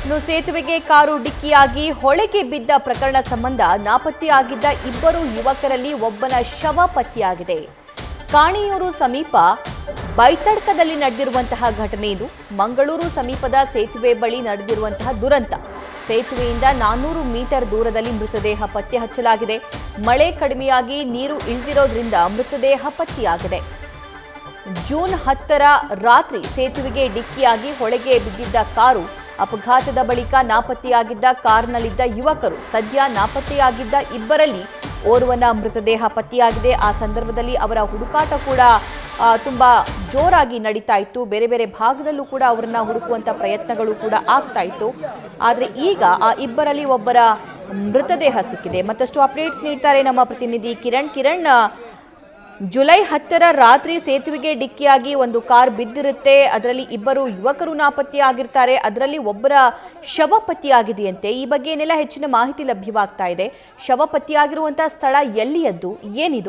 ಇನ್ನು ಸೇತುವೆಗೆ ಕಾರು ಡಿಕ್ಕಿಯಾಗಿ ಹೊಳೆಗೆ ಬಿದ್ದ ಪ್ರಕರಣ ಸಂಬಂಧ ನಾಪತ್ತೆಯಾಗಿದ್ದ ಇಬ್ಬರು ಯುವಕರಲ್ಲಿ ಒಬ್ಬನ ಶವ ಪತ್ತೆಯಾಗಿದೆ ಕಾಣಿಯೂರು ಸಮೀಪ ಬೈತಡ್ಕದಲ್ಲಿ ನಡೆದಿರುವಂತಹ ಘಟನೆ ಇದು ಮಂಗಳೂರು ಸಮೀಪದ ಸೇತುವೆ ಬಳಿ ನಡೆದಿರುವಂತಹ ದುರಂತ ಸೇತುವೆಯಿಂದ ನಾನ್ನೂರು ಮೀಟರ್ ದೂರದಲ್ಲಿ ಮೃತದೇಹ ಪತ್ತೆ ಹಚ್ಚಲಾಗಿದೆ ಮಳೆ ಕಡಿಮೆಯಾಗಿ ನೀರು ಇಳಿದಿರೋದ್ರಿಂದ ಮೃತದೇಹ ಪತ್ತೆಯಾಗಿದೆ ಜೂನ್ ಹತ್ತರ ರಾತ್ರಿ ಸೇತುವೆಗೆ ಡಿಕ್ಕಿಯಾಗಿ ಹೊಳೆಗೆ ಬಿದ್ದಿದ್ದ ಕಾರು ಅಪಘಾತದ ಬಳಿಕ ನಾಪತ್ತೆಯಾಗಿದ್ದ ಕಾರ್ನಲ್ಲಿದ್ದ ಯುವಕರು ಸದ್ಯ ನಾಪತ್ತೆಯಾಗಿದ್ದ ಇಬ್ಬರಲ್ಲಿ ಓರ್ವನ ಮೃತದೇಹ ಪತ್ತೆಯಾಗಿದೆ ಆ ಸಂದರ್ಭದಲ್ಲಿ ಅವರ ಹುಡುಕಾಟ ಕೂಡ ಆ, ತುಂಬಾ ಜೋರಾಗಿ ನಡೀತಾ ಇತ್ತು ಬೇರೆ ಬೇರೆ ಭಾಗದಲ್ಲೂ ಕೂಡ ಅವರನ್ನ ಹುಡುಕುವಂತ ಪ್ರಯತ್ನಗಳು ಕೂಡ ಆಗ್ತಾ ಇತ್ತು ಆದರೆ ಈಗ ಆ ಇಬ್ಬರಲ್ಲಿ ಒಬ್ಬರ ಮೃತದೇಹ ಸಿಕ್ಕಿದೆ ಮತ್ತಷ್ಟು ಅಪ್ಡೇಟ್ಸ್ ನೀಡ್ತಾರೆ ನಮ್ಮ ಪ್ರತಿನಿಧಿ ಕಿರಣ್ ಕಿರಣ್ ಆ, ಜುಲೈ ಹತ್ತರ ರಾತ್ರಿ ಸೇತುವೆಗೆ ಡಿಕ್ಕಿಯಾಗಿ ಒಂದು ಕಾರ್ ಬಿದ್ದಿರುತ್ತೆ ಅದರಲ್ಲಿ ಇಬ್ಬರು ಯುವಕರು ನಾಪತ್ತೆಯಾಗಿರ್ತಾರೆ ಅದರಲ್ಲಿ ಒಬ್ಬರ ಶವ ಪತ್ತೆಯಾಗಿದೆಯಂತೆ ಈ ಬಗ್ಗೆ ಏನೆಲ್ಲ ಹೆಚ್ಚಿನ ಮಾಹಿತಿ ಲಭ್ಯವಾಗ್ತಾ ಇದೆ ಶವ ಪತ್ತೆಯಾಗಿರುವಂತಹ ಸ್ಥಳ ಎಲ್ಲಿಯದ್ದು ಏನಿದು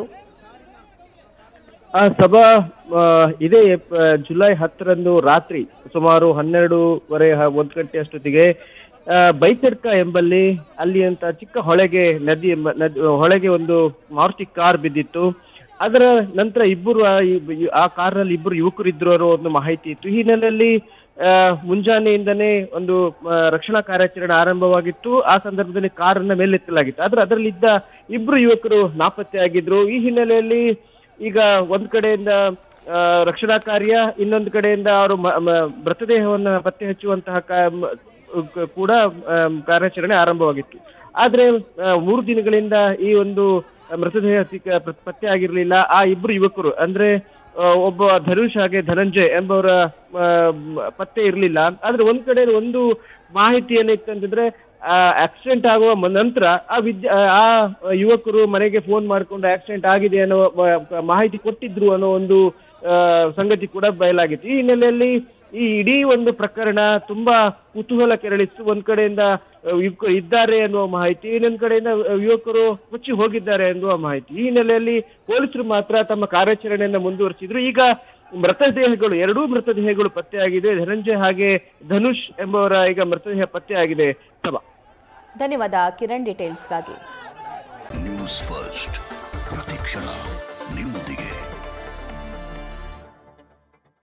ಆ ಸಭಾ ಆ, ಇದೇ ಆ, ಜುಲೈ ಹತ್ತರಂದು ರಾತ್ರಿ ಸುಮಾರು ಹನ್ನೆರಡೂವರೆ ಹ- ಒಂದು ಗಂಟೆ ಅಷ್ಟೊತ್ತಿಗೆ ಆ, ಬೈಚಡ್ಕ ಎಂಬಲ್ಲಿ ಅಲ್ಲಿ ಅಂತ ಚಿಕ್ಕ ಹೊಳೆಗೆ ನದಿ ಎಂಬ ನದಿ ಹೊಳೆಗೆ ಒಂದು ಮಾರುತಿ ಕಾರ್ ಬಿದ್ದಿತ್ತು ಅದರ ನಂತರ ಇಬ್ಬರು ಆ ಇಬ್- ಆ ಕಾರ್ನಲ್ಲಿ ಇಬ್ಬರು ಯುವಕರು ಇದ್ರು ಅನ್ನೋ ಒಂದು ಮಾಹಿತಿ ಇತ್ತು ಈ ಹಿನ್ನೆಲೆಯಲ್ಲಿ ಆ, ಮುಂಜಾನೆಯಿಂದನೇ ಒಂದು ಆ, ರಕ್ಷಣಾ ಕಾರ್ಯಾಚರಣೆ ಆರಂಭವಾಗಿತ್ತು ಆ ಸಂದರ್ಭದಲ್ಲಿ ಕಾರನ್ನ ಮೇಲೆತ್ತಲಾಗಿತ್ತು ಆದ್ರೆ ಅದರಲ್ಲಿದ್ದ ಇಬ್ರು ಯುವಕರು ನಾಪತ್ತೆಯಾಗಿದ್ರು ಈ ಹಿನ್ನೆಲೆಯಲ್ಲಿ ಈಗ ಒಂದ್ ಕಡೆಯಿಂದ ಆ, ರಕ್ಷಣಾ ಕಾರ್ಯ ಇನ್ನೊಂದು ಕಡೆಯಿಂದ ಅವರು ಮ- ಮ- ಮೃತದೇಹವನ್ನ ಪತ್ತೆ ಹಚ್ಚುವಂತಹ ಕಾ- ಮ- ಕ- ಕೂಡ ಆಮ್, ಕಾರ್ಯಾಚರಣೆ ಆರಂಭವಾಗಿತ್ತು ಆದ್ರೆ ಆ, ಮೂರು ದಿನಗಳಿಂದ ಈ ಒಂದು ಮೃತದೇಹ ಸಿಕ್ಕ ಪ- ಪತ್ತೆ ಆಗಿರ್ಲಿಲ್ಲ ಆ ಇಬ್ರು ಯುವಕರು ಅಂದ್ರೆ ಆ, ಒಬ್ಬ ಧನುಷ್ ಹಾಗೆ ಧನಂಜಯ್ ಎಂಬವರ ಆ, ಮ್, ಪತ್ತೆ ಇರಲಿಲ್ಲ ಆದ್ರೆ ಒಂದ್ ಕಡೆ ಒಂದು ಮಾಹಿತಿ ಏನಿತ್ತು ಅಂತಂದ್ರೆ ಆಕ್ಸಿಡೆಂಟ್ ಆಗುವ ಮ- ನಂತರ ಆ ವಿದ್ಯ ಆ ಯುವಕರು ಮನೆಗೆ ಫೋನ್ ಮಾಡಿಕೊಂಡು ಆಕ್ಸಿಡೆಂಟ್ ಆಗಿದೆ ಅನ್ನೋ ಮ- ಮಾಹಿತಿ ಕೊಟ್ಟಿದ್ರು ಅನ್ನೋ ಒಂದು ಆ, ಸಂಗತಿ ಕೂಡ ಬಯಲಾಗಿತ್ತು ಈ ಹಿನ್ನೆಲೆಯಲ್ಲಿ ಈ ಇಡೀ ಒಂದು ಪ್ರಕರಣ ತುಂಬಾ ಕುತೂಹಲ ಕೆರಳಿಸಿತು ಒಂದ್ ಕಡೆಯಿಂದ ಆ, ಯುವಕರು ಇದ್ದಾರೆ ಅನ್ನುವ ಮಾಹಿತಿ ಇನ್ನೊಂದ್ ಕಡೆಯಿಂದ ಆ, ಯುವಕರು ಮುಚ್ಚಿ ಹೋಗಿದ್ದಾರೆ ಎನ್ನುವ ಮಾಹಿತಿ ಈ ಹಿನ್ನೆಲೆಯಲ್ಲಿ ಪೊಲೀಸರು ಮಾತ್ರ ತಮ್ಮ ಕಾರ್ಯಾಚರಣೆಯನ್ನ ಮುಂದುವರಿಸಿದ್ರು ಈಗ ಮೃತದೇಹಗಳು ಎರಡೂ ಮೃತದೇಹಗಳು ಪತ್ತೆಯಾಗಿದೆ ಧನಂಜಯ್ ಹಾಗೆ ಧನುಷ್ ಎಂಬವರ ಈಗ ಮೃತದೇಹ ಪತ್ತೆಯಾಗಿದೆ ಸಭಾ ಧನ್ಯವಾದ ಕಿರಣ್ ಡೀಟೇಲ್ಸ್ಗಾಗಿ ನ್ಯೂಸ್ ಫಸ್ಟ್ ಪ್ರತಿಕ್ಷಣ